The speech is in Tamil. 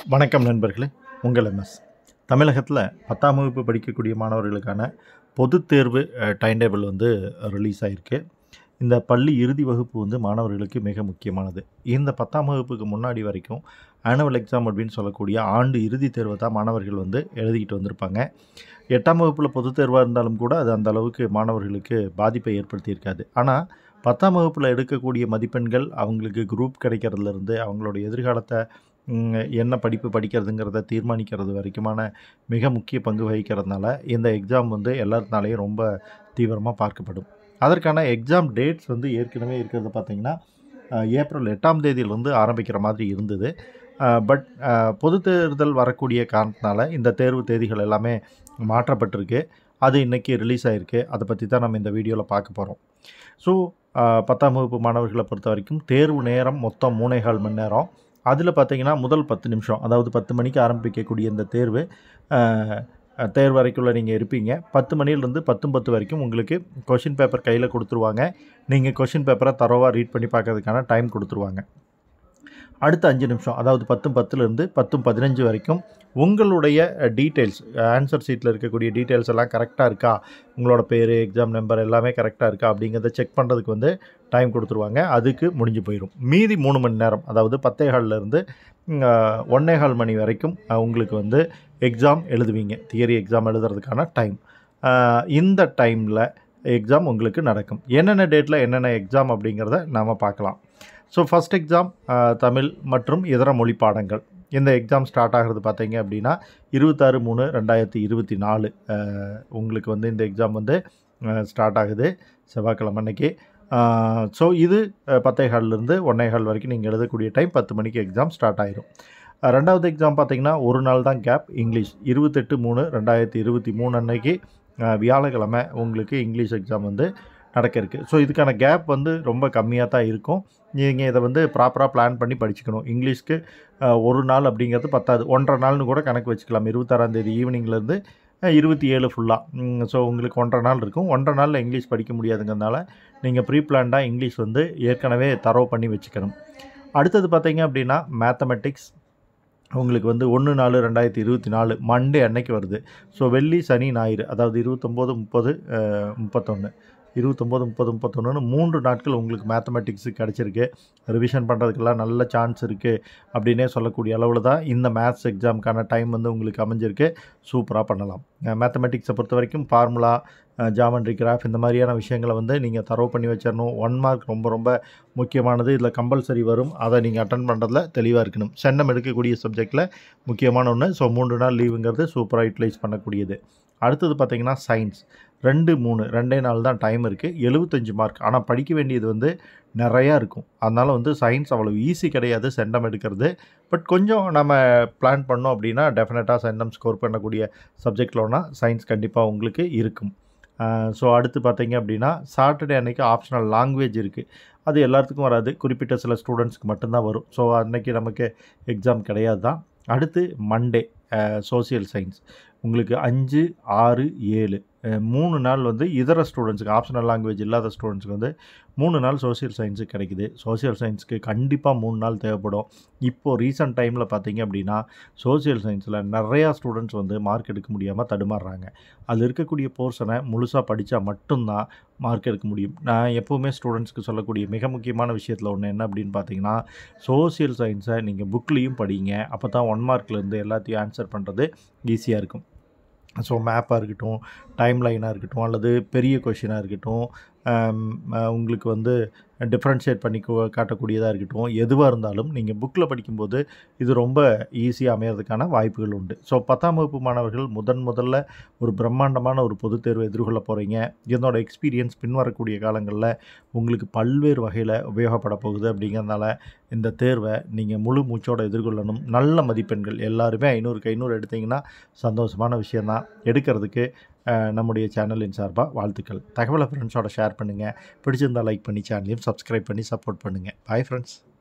வணக்கம் நண்பர்களே உங்கள் எம்எஸ் தமிழகத்தில் பத்தாம் வகுப்பு படிக்கக்கூடிய மாணவர்களுக்கான பொதுத் தேர்வு டைம் டேபிள் வந்து ரிலீஸ் ஆகிருக்கு இந்த பள்ளி இறுதி வகுப்பு வந்து மாணவர்களுக்கு மிக முக்கியமானது இந்த பத்தாம் வகுப்புக்கு முன்னாடி வரைக்கும் ஆனுவல் எக்ஸாம் அப்படின்னு சொல்லக்கூடிய ஆண்டு இறுதி தேர்வை தான் மாணவர்கள் வந்து எழுதிக்கிட்டு வந்திருப்பாங்க எட்டாம் வகுப்பில் பொதுத் தேர்வாக இருந்தாலும் கூட அது அந்த அளவுக்கு மாணவர்களுக்கு பாதிப்பை ஏற்படுத்தியிருக்காது ஆனால் பத்தாம் வகுப்பில் எடுக்கக்கூடிய மதிப்பெண்கள் அவங்களுக்கு குரூப் கிடைக்கிறதுலேருந்து அவங்களோட எதிர்காலத்தை ம், என்ன படிப்பு படிக்கிறதுங்கிறத தீர்மானிக்கிறது வரைக்குமான மிக முக்கிய பங்கு வகிக்கிறதுனால இந்த எக்ஸாம் வந்து எல்லாத்தினாலையும் ரொம்ப தீவிரமாக பார்க்கப்படும் அதற்கான எக்ஸாம் டேட்ஸ் வந்து ஏற்கனவே இருக்கிறது பார்த்திங்கன்னா அஹ், ஏப்ரல் எட்டாம் தேதியிலிருந்து ஆரம்பிக்கிற மாதிரி இருந்தது பட் பொது தேர்தல் வரக்கூடிய காரணத்தினால இந்த தேர்வு தேதிகள் எல்லாமே மாற்றப்பட்டிருக்கு அது இன்றைக்கி ரிலீஸ் ஆகிருக்கு அதை பற்றி தான் நம்ம இந்த வீடியோவில் பார்க்க போகிறோம் ஸோ பத்தாம் வகுப்பு மாணவர்களை பொறுத்த வரைக்கும் தேர்வு நேரம் மொத்தம் மூணேகால் மணி நேரம் அதில் பார்த்தீங்கன்னா முதல் பத்து நிமிஷம் அதாவது பத்து மணிக்கு ஆரம்பிக்கக்கூடிய இந்த தேர்வு அஹ், அஹ், தேர்வு வரைக்குள்ள நீங்கள் இருப்பீங்க பத்து மணிலேருந்து பத்தும் பத்து வரைக்கும் உங்களுக்கு கொஷின் பேப்பர் கையில் கொடுத்துருவாங்க நீங்கள் கொஷின் பேப்பரை தரோவாக ரீட் பண்ணி பார்க்கறதுக்கான டைம் கொடுத்துருவாங்க அடுத்த அஞ்சு நிமிஷம் அதாவது பத்தும் பத்துலேருந்து பத்தும் பதினஞ்சு வரைக்கும் உங்களுடைய டீட்டெயில்ஸ் ஆன்சர் ஷீட்டில் இருக்கக்கூடிய டீட்டெயில்ஸ் எல்லாம் கரெக்டாக இருக்கா உங்களோட பேர் எக்ஸாம் நம்பர் எல்லாமே கரெக்டாக இருக்கா அப்படிங்கிறத செக் பண்ணுறதுக்கு வந்து டைம் கொடுத்துருவாங்க அதுக்கு முடிஞ்சு போயிடும் மீதி மூணு மணி நேரம் அதாவது பத்தே கால்லேருந்து ஒன்னே கால் மணி வரைக்கும் அஹ், உங்களுக்கு வந்து எக்ஸாம் எழுதுவீங்க தியரி எக்ஸாம் எழுதுறதுக்கான டைம் இந்த டைமில் எக்ஸாம் உங்களுக்கு நடக்கும் என்னென்ன டேட்டில் என்னென்ன எக்ஸாம் அப்படிங்கிறத நாம் பார்க்கலாம் ஸோ ஃபஸ்ட் எக்ஸாம் தமிழ் மற்றும் இதர மொழி பாடங்கள் இந்த எக்ஸாம் ஸ்டார்ட் ஆகிறது பார்த்தீங்க அப்படின்னா இருபத்தாறு மூணு ரெண்டாயிரத்தி இருபத்தி நாலு உங்களுக்கு வந்து இந்த எக்ஸாம் வந்து ஸ்டார்ட் ஆகுது செவ்வாய்க்கிழமை அன்னைக்கு ஸோ இது அஹ், பத்தே கால்லேருந்து ஒன்னே கால் வரைக்கும் நீங்கள் எழுதக்கூடிய டைம் பத்து மணிக்கு எக்ஸாம் ஸ்டார்ட் ஆயிரும் அஹ், ரெண்டாவது எக்ஸாம் பார்த்தீங்கன்னா ஒரு நாள் தான் கேப் இங்கிலீஷ் இருபத்தெட்டு மூணு ரெண்டாயிரத்தி இருபத்தி மூணு அன்னைக்கு அஹ், வியாழக்கிழமை உங்களுக்கு இங்கிலீஷ் எக்ஸாம் வந்து நடக்க இருக்குது ஸோ இதுக்கான கேப் வந்து ரொம்ப கம்மியாக தான் இருக்கும் நீங்கள் இதை வந்து ப்ராப்பராக பிளான் பண்ணி படிச்சுக்கணும் இங்கிலீஷ்க்கு அஹ், ஒரு நாள் அப்படிங்கிறது பத்தாது ஒன்றரை நாள்னு கூட கணக்கு வச்சுக்கலாம் இருபத்தாறாந்தேதி ஈவினிங்லேருந்து இருபத்தி ஏழு ஃபுல்லாக ஸோ உங்களுக்கு ஒன்றரை நாள் இருக்கும் ஒன்றரை நாளில் இங்கிலீஷ் படிக்க முடியாதுங்கிறதுனால நீங்கள் ப்ரீ பிளான்டாக இங்கிலீஷ் வந்து ஏற்கனவே தரவு பண்ணி வச்சுக்கணும் அடுத்தது பார்த்தீங்க அப்படின்னா மேத்தமெட்டிக்ஸ் உங்களுக்கு வந்து ஒன்று நாலு ரெண்டாயிரத்தி இருபத்தி நாலு மண்டே அன்னைக்கு வருது ஸோ வெள்ளி சனி ஞாயிறு அதாவது இருபத்தொம்போது முப்பது முப்பத்தொன்று இருபத்தொம்போது முப்பது முப்பத்தொன்றுன்னு மூன்று நாட்கள் உங்களுக்கு மேத்தமெட்டிக்ஸு கிடச்சிருக்கு ரிவிஷன் பண்ணுறதுக்கெல்லாம் நல்ல சான்ஸ் இருக்குது அப்படின்னே சொல்லக்கூடிய அளவில் தான் இந்த மேத்ஸ் எக்ஸாமுக்கான டைம் வந்து உங்களுக்கு அமைஞ்சிருக்கு சூப்பராக பண்ணலாம் மேத்தமெட்டிக்ஸை பொறுத்த வரைக்கும் ஃபார்முலா ஜாமெண்ட்ரி கிராஃப் இந்த மாதிரியான விஷயங்களை வந்து நீங்கள் தரவு பண்ணி வச்சிடணும் ஒன் மார்க் ரொம்ப ரொம்ப முக்கியமானது இதில் கம்பல்சரி வரும் அதை நீங்கள் அட்டன் பண்ணுறதுல தெளிவாக இருக்கணும் சென்னம் எடுக்கக்கூடிய சப்ஜெக்டில் முக்கியமான ஒன்று ஸோ மூன்று நாள் லீவுங்கிறது சூப்பராக யூட்டிலைஸ் பண்ணக்கூடியது அடுத்தது பார்த்தீங்கன்னா சயின்ஸ் ரெண்டு மூணு ரெண்டே நாள் தான் டைம் இருக்குது எழுபத்தஞ்சு மார்க் ஆனால் படிக்க வேண்டியது வந்து நிறையா இருக்கும் அதனால் வந்து சயின்ஸ் அவ்வளோ ஈஸி கிடையாது சென்டம் எடுக்கிறது பட் கொஞ்சம் நம்ம பிளான் பண்ணோம் அப்படின்னா டெஃபினட்டாக சென்டம் ஸ்கோர் பண்ணக்கூடிய சப்ஜெக்ட்லனா சயின்ஸ் கண்டிப்பாக உங்களுக்கு இருக்கும் ஸோ அடுத்து பார்த்தீங்க அப்படின்னா சாட்டர்டே அன்னைக்கு ஆப்ஷனல் லாங்குவேஜ் இருக்குது அது எல்லாத்துக்கும் வராது குறிப்பிட்ட சில ஸ்டூடெண்ட்ஸ்க்கு மட்டும்தான் வரும் ஸோ அன்னைக்கு நமக்கு எக்ஸாம் கிடையாது தான் அடுத்து மண்டே சோசியல் சயின்ஸ் உங்களுக்கு அஞ்சு ஆறு ஏழு அஹ், மூணு நாள் வந்து இதர ஸ்டூடெண்ட்ஸுக்கு ஆப்ஷனல் லாங்குவேஜ் இல்லாத ஸ்டூடெண்ட்ஸுக்கு வந்து மூணு நாள் சோசியல் சயின்ஸுக்கு கிடைக்குது சோசியல் சயின்ஸுக்கு கண்டிப்பாக மூணு நாள் தேவைப்படும் இப்போது ரீசன்ட் டைமில் பார்த்தீங்க அப்படின்னா சோசியல் சயின்ஸில் நிறையா ஸ்டூடெண்ட்ஸ் வந்து மார்க் எடுக்க முடியாமல் தடுமாறுறாங்க அதில் இருக்கக்கூடிய போர்ஷனை முழுசாக படித்தா மட்டும்தான் மார்க் எடுக்க முடியும் நான் எப்போவுமே ஸ்டூடெண்ட்ஸ்க்கு சொல்லக்கூடிய மிக முக்கியமான விஷயத்தில் ஒன்று என்ன அப்படின்னு பார்த்தீங்கன்னா சோசியல் சயின்ஸை நீங்கள் புக்லேயும் படிங்க அப்போ தான் ஒன் மார்க்லேருந்து எல்லாத்தையும் ஆன்சர் பண்ணுறது ஈஸியாக இருக்கும் ஸோ மேப்பாக இருக்கட்டும் டைம் லைனாக இருக்கட்டும் அல்லது பெரிய கொஷினாக இருக்கட்டும் ஆம், அஹ், உங்களுக்கு வந்து டிஃப்ரென்ஷியேட் பண்ணி கு- காட்டக்கூடியதாக இருக்கட்டும் எதுவாக இருந்தாலும் நீங்கள் புக்கில் படிக்கும்போது இது ரொம்ப ஈஸியாக அமையறதுக்கான வாய்ப்புகள் உண்டு ஸோ பத்தாம் வகுப்பு மாணவர்கள் முதன் முதல்ல ஒரு பிரம்மாண்டமான ஒரு பொதுத் தேர்வை எதிர்கொள்ள போகிறீங்க என்னோட எக்ஸ்பீரியன்ஸ் பின்வரக்கூடிய காலங்களில் உங்களுக்கு பல்வேறு வகையில் உபயோகப்பட போகுது அப்படிங்கிறதுனால இந்த தேர்வை நீங்கள் முழு மூச்சோட எதிர்கொள்ளணும் நல்ல மதிப்பெண்கள் எல்லாருமே ஐநூறுக்கு ஐநூறு எடுத்தீங்கன்னா சந்தோஷமான விஷயந்தான் எடுக்கிறதுக்கு அஹ், நம்முடைய சேனலின் சார்பாக வாழ்த்துக்கள் தகவலை ஃப்ரெண்ட்ஸோட ஷேர் பண்ணுங்கள் பிடிச்சிருந்தா லைக் பண்ணி சேனலையும் சப்ஸ்கிரைப் பண்ணி சப்போர்ட் பண்ணுங்கள் பாய் ஃப்ரெண்ட்ஸ்